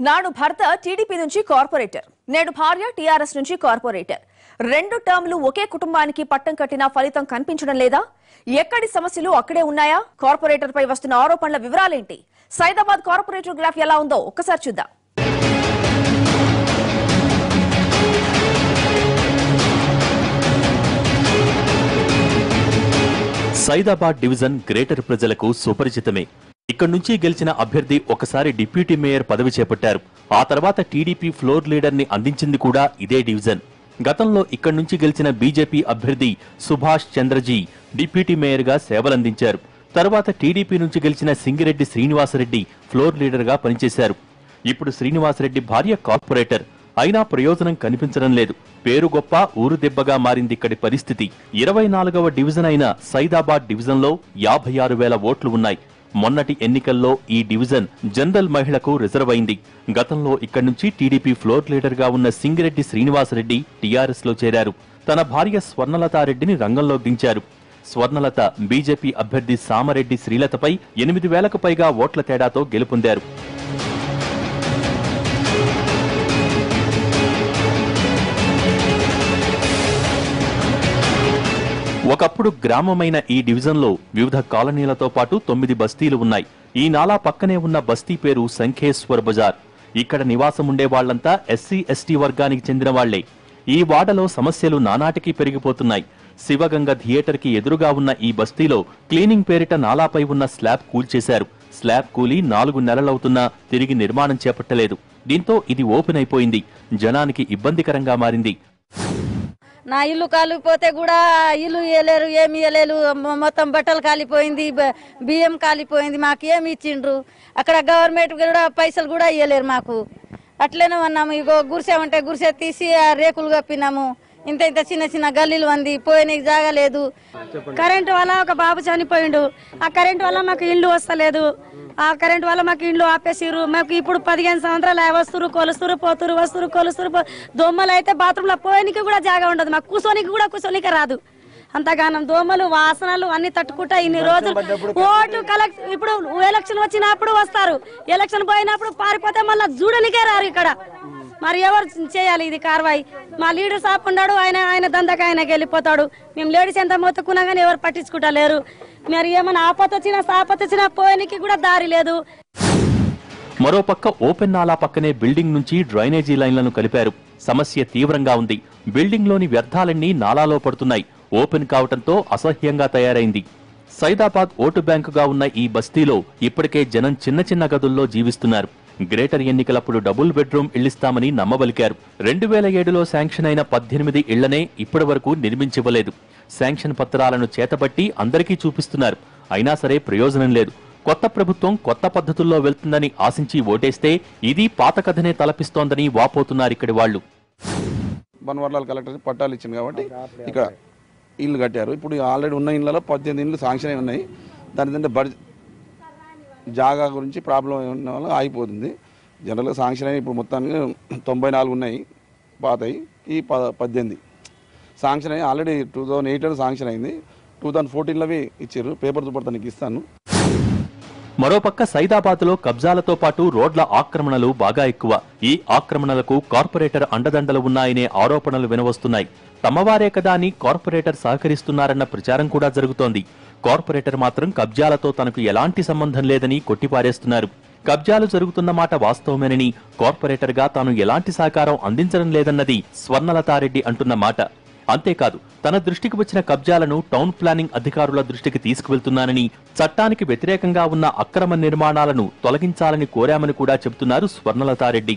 నాడు భర్త టీడీపీ నుంచి కార్పొరేటర్ నేడు భార్య టీఆర్ఎస్ నుంచి కార్పొరేటర్ రెండు టర్మ్లు ఒకే కుటుంబానికి పట్టం కట్టినా ఫలితం కనిపించడం లేదా ఎక్కడి సమస్యలు అక్కడే ఉన్నాయా కార్పొరేటర్ పై వస్తున్న ఆరోపణల వివరాలేంటి సైదాబాద్ కార్పొరేటర్ గ్రాఫ్ ఎలా ఉందో ఒక్కసారి చూద్దాం సైదాబాద్ డివిజన్ గ్రేటర్ ప్రజలకు సుపరిచితమే ఇక్కడి నుంచి గెలిచిన అభ్యర్థి ఒకసారి డిప్యూటీ మేయర్ పదవి చేపట్టారు ఆ తర్వాత టీడీపీ ఫ్లోర్ లీడర్ ని అందించింది కూడా ఇదే డివిజన్ గతంలో ఇక్కడి నుంచి గెలిచిన బీజేపీ అభ్యర్థి సుభాష్ చంద్రజీ డిప్యూటీ మేయర్ గా సేవలందించారు తర్వాత టీడీపీ నుంచి గెలిచిన సింగిరెడ్డి శ్రీనివాసరెడ్డి ఫ్లోర్ లీడర్ గా పనిచేశారు ఇప్పుడు శ్రీనివాసరెడ్డి భార్య కార్పొరేటర్ అయినా ప్రయోజనం కనిపించడం లేదు పేరు గొప్ప ఊరు దెబ్బగా మారింది ఇక్కడి పరిస్థితి ఇరవై నాలుగవ డివిజన్ అయిన సైదాబాద్ డివిజన్లో యాభై ఆరు వేల ఓట్లు ఉన్నాయి మొన్నటి ఎన్నికల్లో ఈ డివిజన్ జనరల్ మహిళకు రిజర్వ్ అయింది గతంలో ఇక్కడి నుంచి టీడీపీ ఫ్లోర్ లీడర్ గా ఉన్న సింగిరెడ్డి శ్రీనివాసరెడ్డి టీఆర్ఎస్ లో చేరారు తన భార్య స్వర్ణలతారెడ్డిని రంగంలో దించారు స్వర్ణలత బీజేపీ అభ్యర్థి సామరెడ్డి శ్రీలతపై ఎనిమిది వేలకు పైగా ఓట్ల తేడాతో గెలుపొందారు ఒకప్పుడు గ్రామమైన ఈ డివిజన్లో వివిధ కాలనీలతో పాటు తొమ్మిది బస్తీలు ఉన్నాయి ఈ నాలా పక్కనే ఉన్న బస్తీ పేరు సంఖేశ్వర్ బజార్ ఇక్కడ నివాసం ఉండే వాళ్లంతా ఎస్సీ ఎస్టీ వర్గానికి చెందిన వాళ్లే ఈ వాడలో సమస్యలు నానాటికి పెరిగిపోతున్నాయి శివగంగ థియేటర్ కి ఎదురుగా ఉన్న ఈ బస్తీలో క్లీనింగ్ పేరిట నాలాపై ఉన్న స్లాబ్ కూల్చేశారు స్లాబ్ కూలి నాలుగు నెలలవుతున్నా తిరిగి నిర్మాణం చేపట్టలేదు దీంతో ఇది ఓపెన్ అయిపోయింది జనానికి ఇబ్బందికరంగా మారింది నా ఇల్లు కాలిపోతే కూడా ఇల్లు ఇవ్వలేరు ఏమి ఇవ్వలేరు మొ- మొత్తం బట్టలు కాలిపోయింది బ- బియ్యం కాలిపోయింది మాకు ఏమి ఇచ్చిండ్రు అక్కడ గవర్నమెంట్ కూడా పైసలు కూడా ఇవ్వలేరు మాకు అట్లనే ఉన్నాము ఇగో గురిసె ఉంటే గురిసె తీసి ఆ రేకులు కప్పినాము ఇంత ఇంత చిన్న చిన్న గల్లీలు ఉంది పోయినకి జాగా లేదు కరెంట్ వల్ల ఒక బాబు చనిపోయిండు ఆ కరెంట్ వల్ల మాకు ఇల్లు వస్తలేదు ఆ కరెంట్ వల్ల మాకు ఇల్లు ఆపేసిర్రు మాకు ఇప్పుడు పదిహేను సంవత్సరాలు అవి వస్తురు కొలుస్తురు పోతురు వస్తురు కొలుస్తురు పో- దోమలు అయితే బాత్రూమ్ లో పోయనికి కూడా జాగా ఉండదు మాకు కూర్చోనికి కూడా కూర్చోనికి రాదు అంతగానం దోమలు వాసనలు అన్ని తట్టుకుంటా ఇన్ని రోజులు ఓటు కలెక్ట్ ఇప్పుడు ఎలక్షన్ వచ్చినప్పుడు వస్తారు ఎలక్షన్ పోయినప్పుడు పారిపోతే మళ్ళీ చూడనికే రారు ఇక్కడ మరి ఎవరు చేయాలి ఇది కార్వాయి మా లీడర్ సాప్ ఉన్నాడు ఆయన ఆయన దందక ఆయనకి వెళ్ళిపోతాడు మేము లేడీస్ ఎంత మొత్తుకున్నా కానీ ఎవరు పట్టించుకుంటా లేరు మరి ఏమైనా ఆపత వచ్చినా సాపత వచ్చినా పోయనికి కూడా దారి లేదు మరోపక్క ఓపెన్ నాలా పక్కనే బిల్డింగ్ నుంచి డ్రైనేజీ లైన్లను కలిపారు సమస్య తీవ్రంగా ఉంది బిల్డింగ్లోని వ్యర్థాలన్నీ నాలాలో పడుతున్నాయి ఓపెన్ కావటంతో అసహ్యంగా తయారైంది సైదాబాద్ ఓటు బ్యాంకుగా ఉన్న ఈ బస్తీలో ఇప్పటికే జనం చిన్న చిన్న గదుల్లో జీవిస్తున్నారు గ్రేటర్ ఎన్నికలప్పుడు డబుల్ బెడ్రూమ్ ఇళ్లిస్తామని నమ్మబలికారు రెండు వేల ఏడులో శాంక్షన్ అయిన పద్దెనిమిది ఇళ్లనే ఇప్పటి వరకు నిర్మించివ్వలేదు శాంక్షన్ పత్రాలను చేతబట్టి అందరికీ చూపిస్తున్నారు అయినా సరే ప్రయోజనం లేదు కొత్త ప్రభుత్వం కొత్త పద్ధతుల్లో వెళ్తుందని ఆశించి ఓటేస్తే ఇది పాత కథనే తలపిస్తోందని వాపోతున్నారు ఇక్కడి వాళ్ళు బన్వర్లాల్ కలెక్టర్ పట్టాలు ఇచ్చింది కాబట్టి ఇక్కడ ఇల్లు కట్టారు ఇప్పుడు ఆల్రెడీ ఉన్న ఇళ్ళలో పద్దెనిమిది ఇళ్ళు శాంక్షన్ అయి ఉన్నాయి దాని ఏంటంటే బడ్ జాగా గురించి ప్రాబ్లం ఉన్న వల్ల ఆగిపోతుంది జనరల్గా శాంక్షన్ అయిన ఇప్పుడు మొత్తానికి తొంభై నాలుగు ఉన్నాయి పాతయి ఈ ప పద్దెనిమిది శాంక్షన్ అయ్యి ఆల్రెడీ టూ థౌజండ్ ఎయిట్లో శాంక్షన్ అయింది టూ థౌజండ్ ఫోర్టీన్లోవి ఇచ్చారు పేపర్ చూపడతా నీకు ఇస్తాను మరోపక్క సైదాబాద్లో కబ్జాలతో పాటు రోడ్ల ఆక్రమణలు బాగా ఎక్కువ ఈ ఆక్రమణలకు కార్పొరేటర్ అండదండలు ఉన్నాయనే ఆరోపణలు వినవస్తున్నాయి తమవారే కదా అని కార్పొరేటర్ సహకరిస్తున్నారన్న ప్రచారం కూడా జరుగుతోంది కార్పొరేటర్ మాత్రం కబ్జాలతో తనకు ఎలాంటి సంబంధం లేదని కొట్టిపారేస్తున్నారు కబ్జాలు జరుగుతున్న మాట వాస్తవమేనని కార్పొరేటర్గా తాను ఎలాంటి సహకారం అందించడం లేదన్నది స్వర్ణలతారెడ్డి అంటున్న మాట అంతేకాదు తన దృష్టికి వచ్చిన కబ్జాలను టౌన్ ప్లానింగ్ అధికారుల దృష్టికి తీసుకువెళ్తున్నానని చట్టానికి వ్యతిరేకంగా ఉన్న అక్రమ నిర్మాణాలను తొలగించాలని కోరామని కూడా చెబుతున్నారు స్వర్ణలతారెడ్డి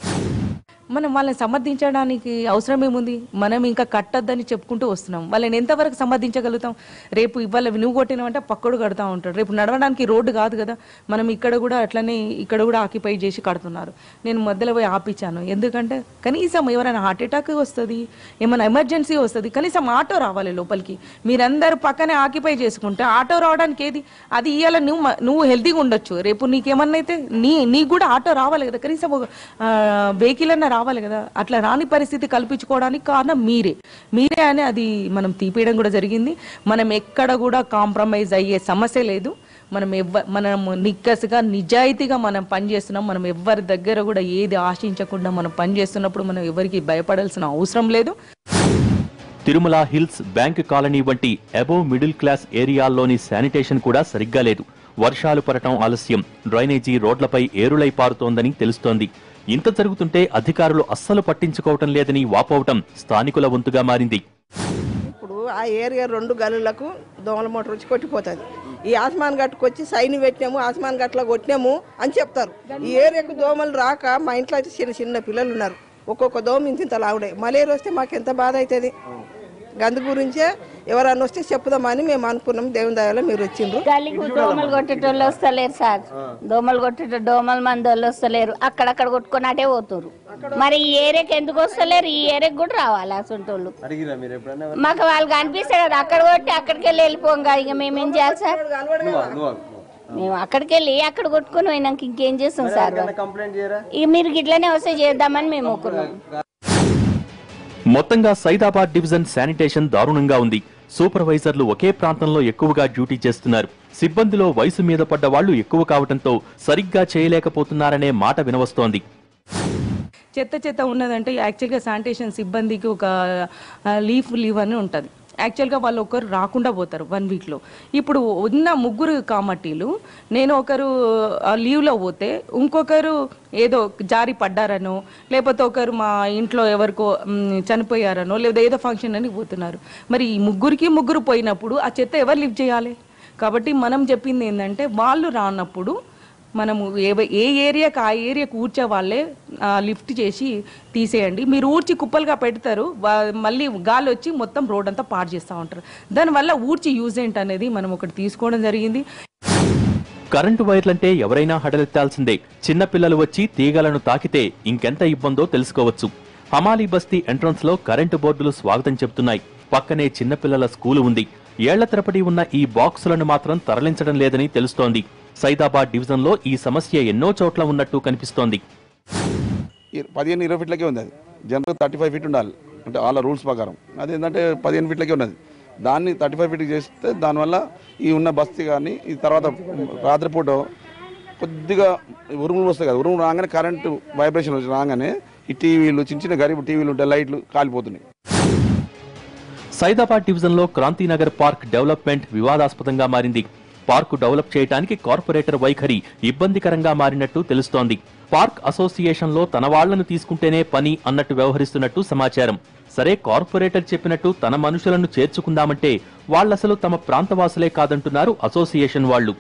మనం వాళ్ళని సమర్థించడానికి అవసరం ఏముంది మనం ఇంకా కట్టద్దని చెప్పుకుంటూ వస్తున్నాం వాళ్ళని ఎంతవరకు సమర్థించగలుగుతాం రేపు ఇవాళ నువ్వు కొట్టినావంటే పక్కడు కడతా ఉంటాడు రేపు నడవడానికి రోడ్డు కాదు కదా మనం ఇక్కడ కూడా అట్లనే ఇక్కడ కూడా ఆక్యుపై చేసి కడుతున్నారు నేను మధ్యలో పోయి ఆపించాను ఎందుకంటే కనీసం ఎవరైనా హార్ట్ అటాక్ వస్తుంది ఏమైనా ఎమర్జెన్సీ వస్తుంది కనీసం ఆటో రావాలి లోపలికి మీరందరూ పక్కనే ఆక్యుపై చేసుకుంటే ఆటో రావడానికి ఏది అది ఇవాళ నువ్వు మ- నువ్వు హెల్తీగా ఉండొచ్చు రేపు నీకేమన్నా అయితే నీ నీకు కూడా ఆటో రావాలి కదా కనీసం వెహికల్ అన్న రావాలి కదా అట్లా రాని పరిస్థితి కల్పించుకోవడానికి కారణం మీరే మీరే అని అది మనం తీపేయడం కూడా జరిగింది మనం ఎక్కడ కూడా కాంప్రమైజ్ అయ్యే సమస్య లేదు మనం ఎవ మనం నిక్కసుగా నిజాయితీగా మనం పనిచేస్తున్నాం మనం ఎవరి దగ్గర కూడా ఏది ఆశించకుండా మనం పనిచేస్తున్నప్పుడు మనం ఎవరికి భయపడాల్సిన అవసరం లేదు తిరుమల హిల్స్ బ్యాంక్ కాలనీ వంటి అబోవ్ మిడిల్ క్లాస్ ఏరియాల్లోని శానిటేషన్ కూడా సరిగ్గా లేదు వర్షాలు పడటం ఆలస్యం డ్రైనేజీ రోడ్లపై ఏరులై పారుతోందని తెలుస్తోంది ఇంత జరుగుతుంటే అధికారులు అస్సలు పట్టించుకోవటం లేదని వాపోవటం స్థానికుల వంతుగా మారింది ఇప్పుడు ఆ ఏరియా రెండు గలులకు దోమల మోటార్ వచ్చి కొట్టిపోతుంది ఈ ఆస్మాన్ గట్టుకు వచ్చి సైన్ పెట్టినాము ఆస్మాన్ గట్ల కొట్టినాము అని చెప్తారు ఈ ఏరియాకు దోమలు రాక మా ఇంట్లో అయితే చిన్న చిన్న పిల్లలు ఉన్నారు ఒక్కొక్క దోమ ఇంత ఇంత లావుడే మలేరియా వస్తే మాకు ఎంత బాధ అవుతుంది గందు గురించే ఎవరన్నా వస్తే చెప్పుదామని మేము అనుకున్నాం దేవుని దయలో మీరు వచ్చిండ్రు గాలికి దోమలు కొట్టేటోళ్ళు వస్తలేరు సార్ దోమలు కొట్టేట దోమల మంది వాళ్ళు వస్తలేరు అక్కడక్కడ కొట్టుకొని అటే పోతురు మరి ఈ ఏరియాకి ఎందుకు వస్తలేరు ఈ ఏరియాకి కూడా రావాలి అసంటోళ్ళు మాకు వాళ్ళు కనిపిస్తారు కదా అక్కడ కొట్టి అక్కడికి వెళ్ళి వెళ్ళిపోం కదా ఇక మేము ఏం చేయాలి సార్ మేము అక్కడికి వెళ్ళి అక్కడ కొట్టుకొని పోయినాక ఇంకేం చేస్తాం సార్ ఇక మీరు గిట్లనే వస్తే చేద్దామని మేము ఒప్పుకున్నాం మొత్తంగా సైదాబాద్ డివిజన్ శానిటేషన్ దారుణంగా ఉంది సూపర్వైజర్లు ఒకే ప్రాంతంలో ఎక్కువగా డ్యూటీ చేస్తున్నారు సిబ్బందిలో వయసు మీద పడ్డ వాళ్లు ఎక్కువ కావటంతో సరిగ్గా చేయలేకపోతున్నారనే మాట వినవస్తోంది చెత్త చెత్త ఉన్నదంటే యాక్చువల్గా శానిటేషన్ సిబ్బందికి ఒక లీఫ్ లీవ్ అని ఉంటుంది యాక్చువల్గా వాళ్ళు ఒకరు రాకుండా పోతారు వన్ వీక్లో ఇప్పుడు ఉన్న ముగ్గురు కామట్టీలు నేను ఒకరు ఆ లీవ్లో పోతే ఇంకొకరు ఏదో జారి పడ్డారనో లేకపోతే ఒకరు మా ఇంట్లో ఎవరికో మ్, చనిపోయారనో లేదా ఏదో ఫంక్షన్ అని పోతున్నారు మరి ఈ ముగ్గురికి ముగ్గురు పోయినప్పుడు ఆ చెత్త ఎవరు లిఫ్ట్ చేయాలి కాబట్టి మనం చెప్పింది ఏంటంటే వాళ్ళు రానప్పుడు మనము ఏ ఏ ఏరియాకి ఆ ఏరియాకి ఊడ్చే వాళ్ళే ఆ, లిఫ్ట్ చేసి తీసేయండి మీరు ఊడ్చి కుప్పలుగా పెడతారు వా- మళ్ళీ గాలి వచ్చి మొత్తం రోడ్ అంతా పాడు చేస్తూ ఉంటారు దానివల్ల ఊడ్చి యూజ్ ఏంటి అనేది మనం ఒకటి తీసుకోవడం జరిగింది కరెంటు వైర్లంటే ఎవరైనా హడలెత్తాల్సిందే చిన్నపిల్లలు వచ్చి తీగలను తాకితే ఇంకెంత ఇబ్బందో తెలుసుకోవచ్చు హమాలీ బస్తీ ఎంట్రన్స్ లో కరెంటు బోర్డులు స్వాగతం చెబుతున్నాయి పక్కనే చిన్నపిల్లల స్కూలు ఉంది ఏళ్ల తరబడి ఉన్న ఈ బాక్సులను మాత్రం తరలించడం లేదని తెలుస్తోంది సైదాబాద్ డివిజన్ లో ఈ సమస్య ఎన్నో చోట్ల ఉన్నట్టు కనిపిస్తోంది ఈ పదిహేను ఇరవై ఫీట్లకే ఉంది అది జనరల్ థర్టీ ఫైవ్ ఫీట్ ఉండాలి అంటే వాళ్ళ రూల్స్ ప్రకారం అదేంటంటే పదిహేను ఫీట్లకే ఉన్నది దాన్ని థర్టీ ఫైవ్ ఫీట్కి చేస్తే దానివల్ల ఈ ఉన్న బస్తీ కానీ ఈ తర్వాత రాత్రిపూట కొద్దిగా ఉరుములు వస్తాయి కదా ఉరుములు రాగానే కరెంటు వైబ్రేషన్ వచ్చి రాగానే ఈ టీవీలు చిన్న చిన్న గరీబ్ టీవీలు ఉంటాయి లైట్లు కాలిపోతున్నాయి సైదాబాద్ డివిజన్ లో క్రాంతినగర్ పార్క్ డెవలప్మెంట్ వివాదాస్పదంగా మారింది పార్కు డెవలప్ చేయడానికి కార్పొరేటర్ వైఖరి ఇబ్బందికరంగా మారినట్టు తెలుస్తోంది పార్క్ అసోసియేషన్ లో తన వాళ్లను తీసుకుంటేనే పని అన్నట్టు వ్యవహరిస్తున్నట్టు సమాచారం సరే కార్పొరేటర్ చెప్పినట్టు తన మనుషులను చేర్చుకుందామంటే వాళ్ళసలు తమ ప్రాంతవాసులే కాదంటున్నారు అసోసియేషన్ వాళ్ళు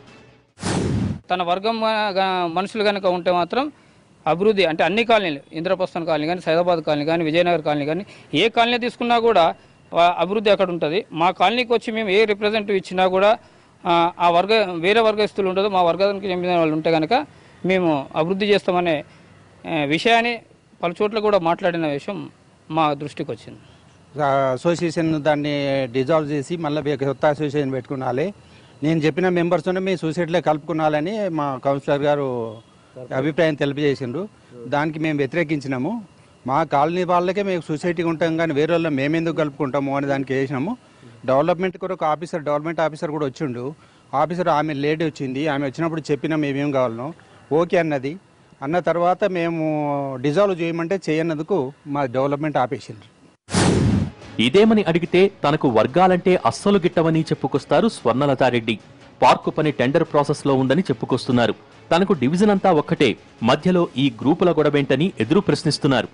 తన వర్గం గా- మనుషులు కనుక ఉంటే మాత్రం అభివృద్ధి అంటే అన్ని కాలనీలు ఇంద్రప్రస్థాన్ కాలనీ కానీ సైదాబాద్ కాలనీ కానీ విజయనగర్ కాలనీ కానీ ఏ కాలనీ తీసుకున్నా కూడా ఆ, అభివృద్ధి అక్కడ ఉంటుంది మా కాలనీకి వచ్చి మేము ఏ రిప్రజెంటేటివ్ ఇచ్చినా కూడా ఆ, ఆ వర్గ వేరే వర్గస్తులు ఉండదు మా వర్గానికి చెందిన వాళ్ళు ఉంటే కనుక మేము అభివృద్ధి చేస్తామనే ఆ, విషయాన్ని పలు చోట్ల కూడా మాట్లాడిన విషయం మా దృష్టికి వచ్చింది అసోసియేషన్ దాన్ని డిజాల్వ్ చేసి మళ్ళీ కొత్త అసోసియేషన్ పెట్టుకున్నాలి నేను చెప్పిన మెంబర్స్ మీ సొసైటీలో కలుపుకున్నాలని మా కౌన్సిలర్ గారు అభిప్రాయం తెలియజేసిండ్రు దానికి మేము వ్యతిరేకించినాము మా కాలనీ వాళ్ళకే మేము సొసైటీ ఉంటాం కానీ వేరే వాళ్ళు మేమెందుకు కలుపుకుంటాము అని దానికి వేసినాము డెవలప్మెంట్ కొరకు ఆఫీసర్ డెవలప్మెంట్ ఆఫీసర్ కూడా వచ్చిండు ఆఫీసర్ ఆమె లేడీ వచ్చింది ఆమె వచ్చినప్పుడు చెప్పినాం మేమేం కావాలనో ఓకే అన్నది అన్న తర్వాత మేము డిజాల్వ్ చేయమంటే చేయనందుకు మా డెవలప్మెంట్ ఆపేసిండ్రు ఇదేమని అడిగితే తనకు వర్గాలంటే అస్సలు గిట్టవని చెప్పుకొస్తారు స్వర్ణలతారెడ్డి పార్కు పని టెండర్ ప్రాసెస్ లో ఉందని చెప్పుకొస్తున్నారు తనకు డివిజన్ అంతా ఒక్కటే మధ్యలో ఈ గ్రూపుల గొడవేంటని ఎదురు ప్రశ్నిస్తున్నారు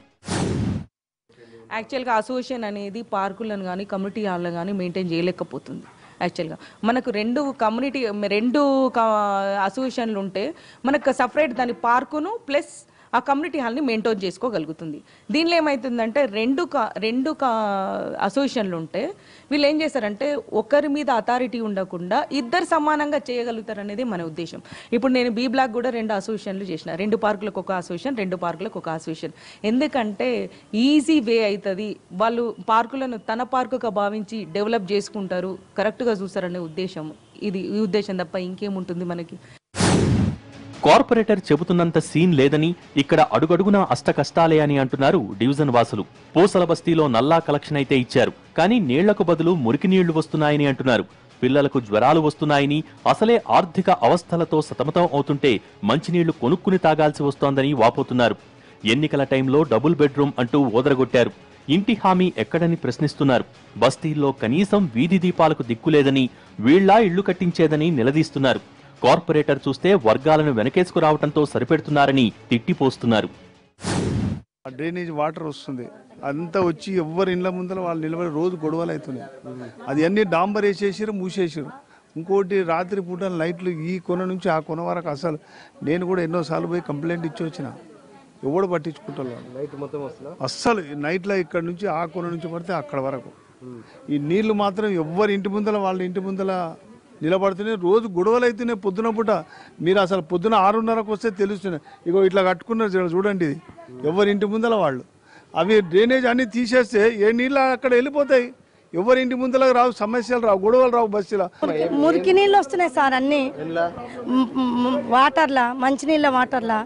యాక్చువల్గా అసోసియేషన్ అనేది పార్కులను కానీ కమ్యూనిటీ హాల్లను కానీ మెయింటైన్ చేయలేకపోతుంది యాక్చువల్గా మనకు రెండు కమ్యూనిటీ రెండు అసోసియేషన్లు ఉంటే మనకు సపరేట్ దాని పార్కును ప్లస్ ఆ కమ్యూనిటీ హాల్ని మెయింటైన్ చేసుకోగలుగుతుంది దీనిలో ఏమవుతుందంటే రెండు కా రెండు కా అసోసియేషన్లు ఉంటే వీళ్ళు ఏం చేస్తారంటే ఒకరి మీద అథారిటీ ఉండకుండా ఇద్దరు సమానంగా చేయగలుగుతారు అనేది మన ఉద్దేశం ఇప్పుడు నేను బీ బ్లాక్ కూడా రెండు అసోసియేషన్లు చేసిన రెండు పార్కులకు ఒక అసోసియేషన్ రెండు పార్కులకు ఒక అసోసియేషన్ ఎందుకంటే ఈజీ వే అవుతుంది వాళ్ళు పార్కులను తన పార్కుగా భావించి డెవలప్ చేసుకుంటారు కరెక్ట్గా చూస్తారనే ఉద్దేశం ఇది ఈ ఉద్దేశం తప్ప ఇంకేముంటుంది మనకి కార్పొరేటర్ చెబుతున్నంత సీన్ లేదని ఇక్కడ అడుగడుగునా అష్ట కష్టాలే అని అంటున్నారు డివిజన్ వాసులు పూసల బస్తీలో నల్లా కలెక్షన్ అయితే ఇచ్చారు కానీ నీళ్లకు బదులు మురికి నీళ్లు వస్తున్నాయని అంటున్నారు పిల్లలకు జ్వరాలు వస్తున్నాయని అసలే ఆర్థిక అవస్థలతో సతమతం అవుతుంటే మంచినీళ్లు కొనుక్కుని తాగాల్సి వస్తోందని వాపోతున్నారు ఎన్నికల టైంలో డబుల్ బెడ్రూమ్ అంటూ ఓదరగొట్టారు ఇంటి హామీ ఎక్కడని ప్రశ్నిస్తున్నారు బస్తీల్లో కనీసం వీధి దీపాలకు దిక్కులేదని వీళ్లా ఇళ్లు కట్టించేదని నిలదీస్తున్నారు కార్పొరేటర్ చూస్తే వర్గాలను వెనకేసుకురావడంతో సరిపెడుతున్నారని తిట్టిపోస్తున్నారు ఆ డ్రైనేజ్ వాటర్ వస్తుంది అంతా వచ్చి ఎవ్వరి ఇండ్ల ముందర వాళ్ళు నిలబడి రోజు గొడవలు అవుతున్నాయి అది అన్ని డాంబర్ వేసేసారు మూసేసారు ఇంకోటి రాత్రి పూట లైట్లు ఈ కొన నుంచి ఆ కొన వరకు అసలు నేను కూడా ఎన్నోసార్లు పోయి కంప్లైంట్ ఇచ్చి వచ్చిన ఎవడు పట్టించుకుంటారు నైట్ మొత్తం అస్సలు నైట్లో ఇక్కడ నుంచి ఆ కొన నుంచి పడితే అక్కడ వరకు ఈ నీళ్లు మాత్రం ఎవ్వరి ఇంటి ముందల వాళ్ళ ఇంటి ముందల నిలబడుతున్నాయి రోజు గొడవలు అయితేనే పొద్దున పూట మీరు అసలు పొద్దున ఆరున్నరకు వస్తే తెలుస్తున్నాయి ఇగో ఇట్లా కట్టుకున్నారు చూడ- చూడండి ఇది ఎవరి ఇంటి ముందల వాళ్ళు అవి డ్రైనేజ్ అన్ని తీసేస్తే ఏ నీళ్ళు అక్కడ వెళ్ళిపోతాయి ఎవరి ఇంటి ముందల రావు సమస్యలు రావు గొడవలు రావు బస్సులో మురికి నీళ్ళు వస్తున్నాయి సార్ అన్ని మ్, మ్, వాటర్లా మంచినీళ్ళ వాటర్లా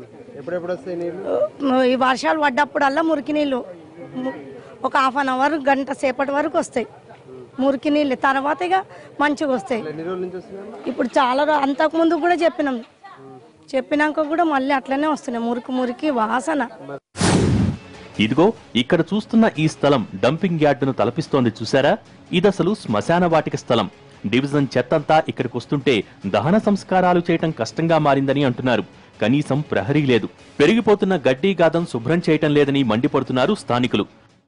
ఈ వర్షాలు పడ్డప్పుడల్లా మురికి నీళ్ళు ము- ఒక హాఫ్ అన్ అవర్ గంట సేపటి వరకు వస్తాయి మురికి నీళ్ళు తర్వాత ఇక మంచిగా వస్తాయి ఇప్పుడు చాలా రో- అంతకు ముందు కూడా చెప్పినాం చెప్పినాక కూడా మళ్ళీ అట్లనే వస్తున్నాయి మురికి మురికి వాసన ఇదిగో ఇక్కడ చూస్తున్న ఈ స్థలం డంపింగ్ యార్డును తలపిస్తోంది చూసారా ఇదసలు శ్మశాన వాటిక స్థలం డివిజన్ చెత్తంతా ఇక్కడికి వస్తుంటే దహన సంస్కారాలు చేయటం కష్టంగా మారిందని అంటున్నారు కనీసం ప్రహరీ లేదు పెరిగిపోతున్న గడ్డి గాదం శుభ్రం చేయటం లేదని మండిపడుతున్నారు స్థానికులు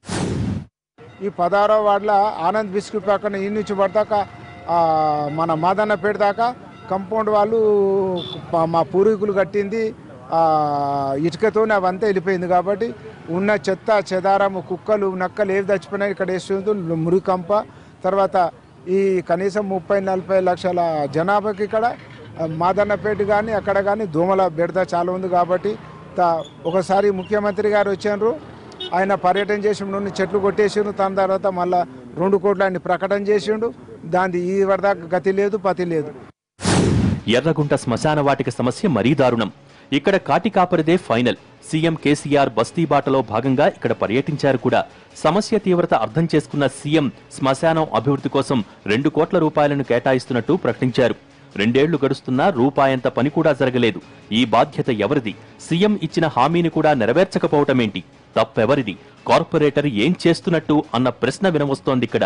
ఈ పదహారో వార్డుల ఆనంద్ బిస్కెట్ పక్కన ఈ నుంచి పడతాక ఆ, మన మాదన్నపేట దాకా కంపౌండ్ వాళ్ళు ప- మా పూర్వీకులు కట్టింది ఆ, ఇటుకతోనే అవంతా వెళ్ళిపోయింది కాబట్టి ఉన్న చెత్త చెదారము కుక్కలు నక్కలు ఏవి చచ్చిపోయినా ఇక్కడ వేస్తుంది మురికంప తర్వాత ఈ కనీసం ముప్పై నలభై లక్షల జనాభాకి ఇక్కడ ఆ, మాదన్నపేట కానీ అక్కడ కానీ దోమల బెడద చాలా ఉంది కాబట్టి త- ఒకసారి ముఖ్యమంత్రి గారు వచ్చారు ఆయన పర్యటన చేసిన నుండి చెట్లు కొట్టేసిండు దాని తర్వాత మళ్ళా రెండు కోట్లు ఆయన ప్రకటన చేసిండు దాని ఈ వరదాకా గతి లేదు పతి లేదు ఎర్రగుంట శ్మశాన వాటిక సమస్య మరీ దారుణం ఇక్కడ కాటి కాపరిదే ఫైనల్ సీఎం కేసీఆర్ బస్తీ బాటలో భాగంగా ఇక్కడ పర్యటించారు కూడా సమస్య తీవ్రత అర్థం చేసుకున్న సీఎం శ్మశానం అభివృద్ధి కోసం రెండు కోట్ల రూపాయలను కేటాయిస్తున్నట్టు ప్రకటించారు రెండేళ్లు గడుస్తున్నా రూపాయంత పని కూడా జరగలేదు ఈ బాధ్యత ఎవరిది సీఎం ఇచ్చిన హామీని కూడా నెరవేర్చకపోవటమేంటి తప్పెవరిది కార్పొరేటర్ ఏం చేస్తున్నట్టు అన్న ప్రశ్న వినవస్తోంది ఇక్కడ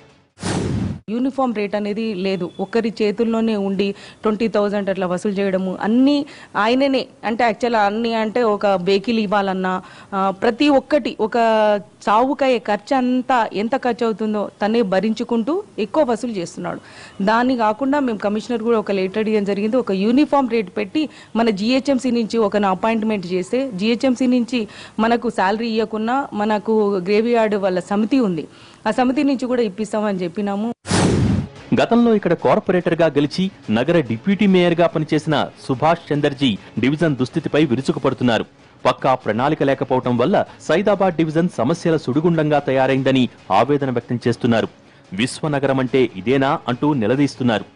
యూనిఫామ్ రేట్ అనేది లేదు ఒకరి చేతుల్లోనే ఉండి ట్వంటీ థౌజండ్ అట్లా వసూలు చేయడము అన్నీ ఆయననే అంటే యాక్చువల్ అన్ని అంటే ఒక వెహికల్ ఇవ్వాలన్నా ఆ, ప్రతి ఒక్కటి ఒక చావుకయ్యే ఖర్చు అంతా ఎంత ఖర్చు అవుతుందో తనే భరించుకుంటూ ఎక్కువ వసూలు చేస్తున్నాడు దాన్ని కాకుండా మేము కమిషనర్ కూడా ఒక లెటర్ ఇవ్వడం జరిగింది ఒక యూనిఫామ్ రేట్ పెట్టి మన జిహెచ్ఎంసీ నుంచి ఒక అపాయింట్మెంట్ చేస్తే జిహెచ్ఎంసీ నుంచి మనకు శాలరీ ఇవ్వకున్నా మనకు గ్రేవ్ యార్డ్ వాళ్ళ సమితి ఉంది ఆ సమితి నుంచి కూడా ఇప్పిస్తామని చెప్పినాము గతంలో ఇక్కడ కార్పొరేటర్ గా గెలిచి నగర డిప్యూటీ మేయర్ గా పనిచేసిన సుభాష్ చందర్జీ డివిజన్ దుస్థితిపై విరుచుకుపడుతున్నారు పక్కా ప్రణాళిక లేకపోవటం వల్ల సైదాబాద్ డివిజన్ సమస్యల సుడిగుండంగా తయారైందని ఆవేదన వ్యక్తం చేస్తున్నారు విశ్వనగరం అంటే ఇదేనా అంటూ నిలదీస్తున్నారు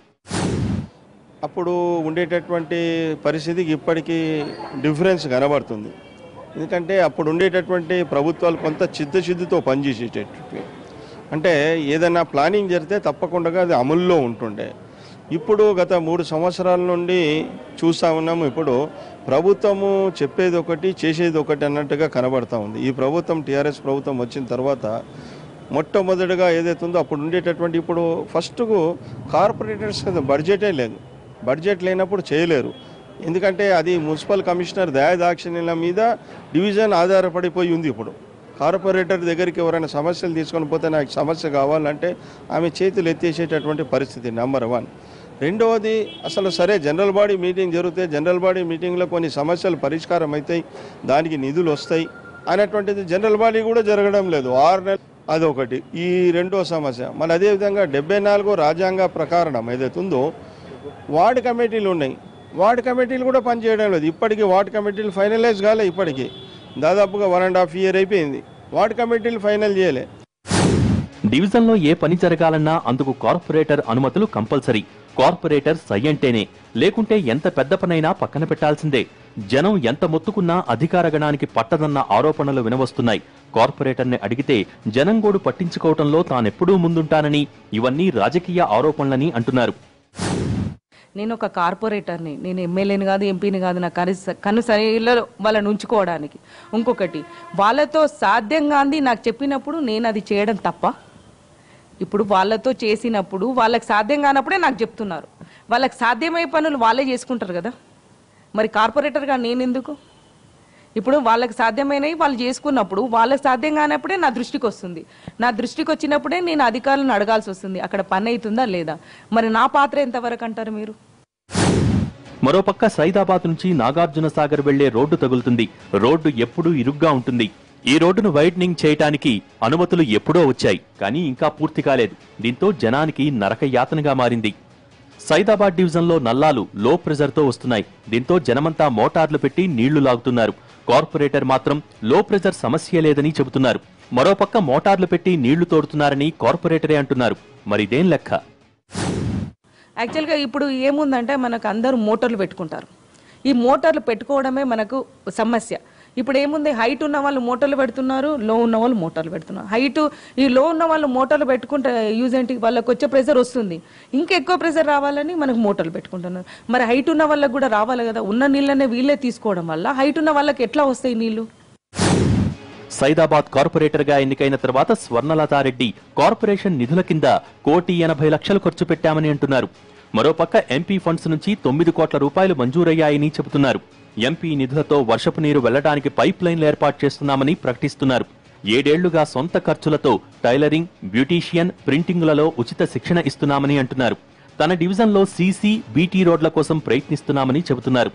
అప్పుడు ఉండేటటువంటి పరిస్థితికి ఇప్పటికీ డిఫరెన్స్ కనబడుతుంది ఎందుకంటే అప్పుడు ఉండేటటువంటి ప్రభుత్వాలు కొంత చిత్తశుద్ధితో పనిచేసేటటువంటి అంటే ఏదైనా ప్లానింగ్ జరిగితే తప్పకుండా అది అమల్లో ఉంటుండే ఇప్పుడు గత మూడు సంవత్సరాల నుండి చూస్తూ ఉన్నాము ఇప్పుడు ప్రభుత్వము చెప్పేది ఒకటి చేసేది ఒకటి అన్నట్టుగా కనబడతా ఉంది ఈ ప్రభుత్వం టీఆర్ఎస్ ప్రభుత్వం వచ్చిన తర్వాత మొట్టమొదటిగా ఏదైతే ఉందో అప్పుడు ఉండేటటువంటి ఇప్పుడు ఫస్ట్కు కార్పొరేటర్స్ బడ్జెటే లేదు బడ్జెట్ లేనప్పుడు చేయలేరు ఎందుకంటే అది మున్సిపల్ కమిషనర్ దయాదాక్షిణ్యాల మీద డివిజన్ ఆధారపడిపోయి ఉంది ఇప్పుడు కార్పొరేటర్ దగ్గరికి ఎవరైనా సమస్యలు తీసుకొని పోతే నాకు సమస్య కావాలంటే ఆమె చేతులు ఎత్తేసేటటువంటి పరిస్థితి నెంబర్ వన్ రెండవది అసలు సరే జనరల్ బాడీ మీటింగ్ జరిగితే జనరల్ బాడీ మీటింగ్లో కొన్ని సమస్యలు పరిష్కారం అవుతాయి దానికి నిధులు వస్తాయి అనేటువంటిది జనరల్ బాడీ కూడా జరగడం లేదు ఆరు నెలలు అదొకటి ఈ రెండో సమస్య మళ్ళీ అదేవిధంగా డెబ్బై నాలుగో రాజ్యాంగ ప్రకారం ఏదైతే ఉందో వార్డు కమిటీలు ఉన్నాయి వార్డు కమిటీలు కూడా పనిచేయడం లేదు ఇప్పటికీ వార్డు కమిటీలు ఫైనలైజ్ కాలే ఇప్పటికీ దాదాపుగా వన్ అండ్ హాఫ్ ఇయర్ అయిపోయింది వార్డు కమిటీలు ఫైనల్ చేయలే డివిజన్లో ఏ పని జరగాలన్నా అందుకు కార్పొరేటర్ అనుమతులు కంపల్సరీ కార్పొరేటర్ సై అంటేనే లేకుంటే ఎంత పెద్ద పనైనా పక్కన పెట్టాల్సిందే జనం ఎంత మొత్తుకున్నా అధికార గణానికి పట్టదన్న ఆరోపణలు వినవస్తున్నాయి కార్పొరేటర్ని అడిగితే జనంగోడు పట్టించుకోవటంలో తానెప్పుడూ ముందుంటానని ఇవన్నీ రాజకీయ ఆరోపణలని అంటున్నారు నేను ఒక కార్పొరేటర్ని నేను ఎమ్మెల్యేని కాదు ఎంపీని కాదు నా కను కను సరిలో వాళ్ళని ఉంచుకోవడానికి ఇంకొకటి వాళ్ళతో సాధ్యం కాంది నాకు చెప్పినప్పుడు నేను అది చేయడం తప్ప ఇప్పుడు వాళ్ళతో చేసినప్పుడు వాళ్ళకి సాధ్యం కానప్పుడే నాకు చెప్తున్నారు వాళ్ళకి సాధ్యమయ్యే పనులు వాళ్ళే చేసుకుంటారు కదా మరి కార్పొరేటర్గా నేను ఎందుకు ఇప్పుడు వాళ్ళకి సాధ్యమైనవి వాళ్ళు చేసుకున్నప్పుడు వాళ్ళకి సాధ్యం కానప్పుడే నా దృష్టికి వస్తుంది నా దృష్టికి వచ్చినప్పుడే నేను అధికారులను అడగాల్సి వస్తుంది అక్కడ పని అవుతుందా లేదా మరి నా పాత్ర ఎంతవరకు అంటారు మీరు మరోపక్క సైదాబాద్ నుంచి నాగార్జున సాగర్ వెళ్లే రోడ్డు తగులుతుంది రోడ్డు ఎప్పుడూ ఇరుగ్గా ఉంటుంది ఈ రోడ్డును వైడనింగ్ చేయటానికి అనుమతులు ఎప్పుడో వచ్చాయి కానీ ఇంకా పూర్తి కాలేదు దీంతో జనానికి నరక యాతనగా మారింది సైదాబాద్ డివిజన్లో నల్లాలు లో ప్రెజర్తో వస్తున్నాయి దీంతో జనమంతా మోటార్లు పెట్టి నీళ్లు లాగుతున్నారు కార్పొరేటర్ మాత్రం లో ప్రెజర్ సమస్య లేదని చెబుతున్నారు మరోపక్క మోటార్లు పెట్టి నీళ్లు తోడుతున్నారని కార్పొరేటరే అంటున్నారు మరిదేం లెక్క యాక్చువల్గా ఇప్పుడు ఏముందంటే మనకు అందరూ మోటార్లు పెట్టుకుంటారు ఈ మోటార్లు పెట్టుకోవడమే మనకు సమస్య ఇప్పుడు ఏముంది హైట్ ఉన్న వాళ్ళు మోటార్లు పెడుతున్నారు లో ఉన్న వాళ్ళు మోటార్లు పెడుతున్నారు హైట్ ఈ లో ఉన్న వాళ్ళు మోటార్లు పెట్టుకుంటే యూజ్ ఏంటి వాళ్ళకి వచ్చే ప్రెషర్ వస్తుంది ఇంకా ఎక్కువ ప్రెషర్ రావాలని మనకు మోటార్లు పెట్టుకుంటున్నారు మరి హైట్ ఉన్న వాళ్ళకి కూడా రావాలి కదా ఉన్న నీళ్ళనే వీళ్ళే తీసుకోవడం వల్ల హైట్ ఉన్న వాళ్ళకి ఎట్లా వస్తాయి నీళ్లు సైదాబాద్ కార్పొరేటర్ గా ఎన్నికైన తర్వాత స్వర్ణలతారెడ్డి కార్పొరేషన్ నిధుల కింద కోటి ఎనభై లక్షలు ఖర్చు పెట్టామని అంటున్నారు మరోపక్క ఎంపీ ఫండ్స్ నుంచి తొమ్మిది కోట్ల రూపాయలు మంజూరయ్యాయని చెబుతున్నారు ఎంపీ నిధులతో వర్షపు నీరు వెళ్లడానికి పైప్ లైన్లు ఏర్పాటు చేస్తున్నామని ప్రకటిస్తున్నారు ఏడేళ్లుగా సొంత ఖర్చులతో టైలరింగ్ బ్యూటీషియన్ ప్రింటింగులలో ఉచిత శిక్షణ ఇస్తున్నామని అంటున్నారు తన డివిజన్లో సీసీ బీటీ రోడ్ల కోసం ప్రయత్నిస్తున్నామని చెబుతున్నారు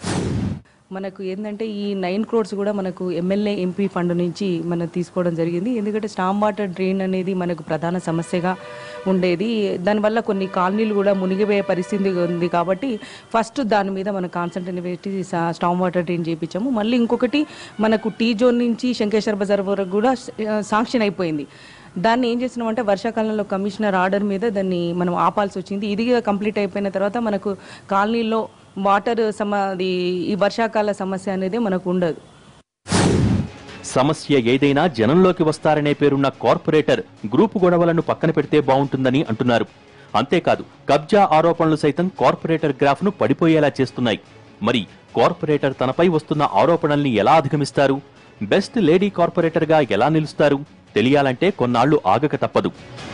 మనకు ఏంటంటే ఈ నైన్ క్రోడ్స్ కూడా మనకు ఎమ్మెల్యే ఎంపీ ఫండ్ నుంచి మనం తీసుకోవడం జరిగింది ఎందుకంటే స్టామ్ వాటర్ డ్రైన్ అనేది మనకు ప్రధాన సమస్యగా ఉండేది దానివల్ల కొన్ని కాలనీలు కూడా మునిగిపోయే పరిస్థితి ఉంది కాబట్టి ఫస్ట్ దాని మీద మనం కాన్సన్ట్రేట్ పెట్టి స్టామ్ వాటర్ డ్రైన్ చేయించాము మళ్ళీ ఇంకొకటి మనకు టీ జోన్ నుంచి శంకేశ్వర బజార్ వరకు కూడా శాంక్షన్ అయిపోయింది దాన్ని ఏం చేస్తున్నామంటే వర్షాకాలంలో కమిషనర్ ఆర్డర్ మీద దాన్ని మనం ఆపాల్సి వచ్చింది ఇది కంప్లీట్ అయిపోయిన తర్వాత మనకు కాలనీలో వాటర్ సమ అది ఈ వర్షాకాల సమస్య అనేది మనకు ఉండదు సమస్య ఏదైనా జనంలోకి వస్తారనే పేరున్న కార్పొరేటర్ గ్రూపు గొడవలను పక్కన పెడితే బాగుంటుందని అంటున్నారు అంతేకాదు కబ్జా ఆరోపణలు సైతం కార్పొరేటర్ గ్రాఫ్ ను పడిపోయేలా చేస్తున్నాయి మరి కార్పొరేటర్ తనపై వస్తున్న ఆరోపణల్ని ఎలా అధిగమిస్తారు బెస్ట్ లేడీ కార్పొరేటర్ గా ఎలా నిలుస్తారు తెలియాలంటే కొన్నాళ్లు ఆగక తప్పదు